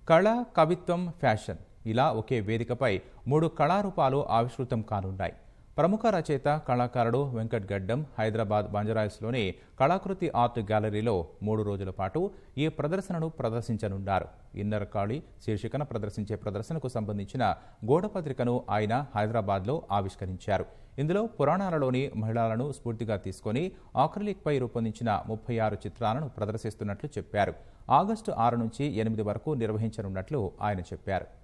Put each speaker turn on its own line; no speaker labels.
కళ కవిత్వం ఫ్యాషన్ ఇలా ఒకే వేదికపై మూడు కళారూపాలు ఆవిష్కృతం కానున్నాయి ప్రముఖ రచయిత కళాకారుడు వెంకట్ గడ్డం హైదరాబాద్ బంజరాయిల్స్లోని కళాకృతి ఆర్ట్ గ్యాలరీలో మూడు రోజుల పాటు ఈ ప్రదర్శనను ప్రదర్శించనున్నారు ఇన్నర్ కాళి శీర్షికన ప్రదర్శించే ప్రదర్శనకు సంబంధించిన గోడపత్రికను ఆయన హైదరాబాద్లో ఆవిష్కరించారు ఇందులో పురాణాలలోని మహిళలను స్ఫూర్తిగా తీసుకొని ఆక్రిలిక్ పై రూపొందించిన ముప్పై ఆరు చిత్రాలను ప్రదర్శిస్తున్నట్లు చెప్పారు ఆగస్టు ఆరు నుంచి ఎనిమిది వరకు నిర్వహించనున్నట్లు ఆయన చెప్పారు